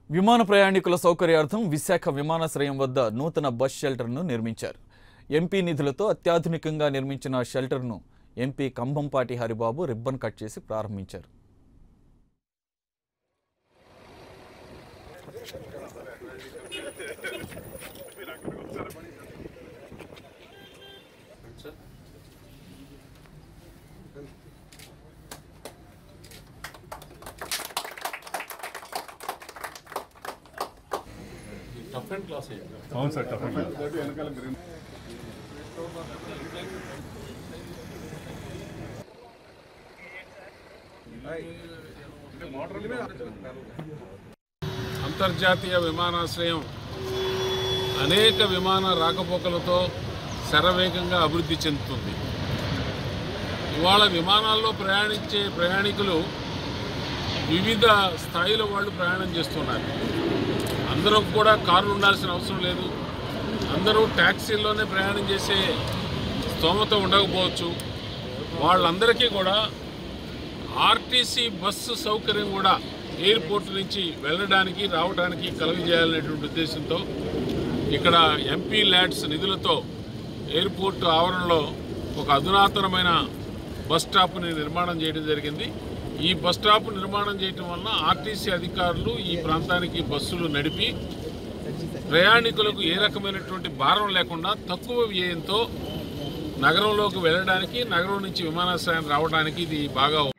విమాన ప్రయాణికుల సౌకర్యార్థం విశాఖ విమానాశ్రయం వద్ద నూతన బస్ షెల్టర్ను నిర్మించారు ఎంపీ నిధులతో అత్యాధునికంగా నిర్మించిన షెల్టర్ను MP Kambhampati Haribabu ribbon cut చేసి ప్రారంభించారు టఫ్ అండ్ క్లాస్ అవును సార్ టఫ్ అంతర్జాతీయ విమానాశ్రయం అనేక విమాన రాకపోకలతో శరవేగంగా అభివృద్ధి చెందుతుంది ఇవాళ విమానాల్లో ప్రయాణించే ప్రయాణికులు వివిధ స్థాయిల వాళ్ళు ప్రయాణం చేస్తున్నారు అందరూ కూడా కార్లు ఉండాల్సిన అవసరం లేదు అందరూ ట్యాక్సీల్లోనే ప్రయాణం చేసే స్తోమత ఉండకపోవచ్చు వాళ్ళందరికీ కూడా ఆర్టీసీ బస్సు సౌకర్యం కూడా ఎయిర్పోర్ట్ నుంచి వెళ్ళడానికి రావడానికి కలుగజేయాలనేటువంటి ఉద్దేశంతో ఇక్కడ ఎంపీ ల్యాడ్స్ నిధులతో ఎయిర్పోర్ట్ ఆవరణలో ఒక అధునాతనమైన బస్ స్టాప్ని నిర్మాణం చేయడం జరిగింది ఈ బస్ స్టాప్ నిర్మాణం చేయడం వలన ఆర్టీసీ అధికారులు ఈ ప్రాంతానికి బస్సులు నడిపి ప్రయాణికులకు ఏ రకమైనటువంటి భారం లేకుండా తక్కువ వ్యయంతో నగరంలోకి వెళ్ళడానికి నగరం నుంచి విమానాశ్రయం రావడానికి ఇది బాగా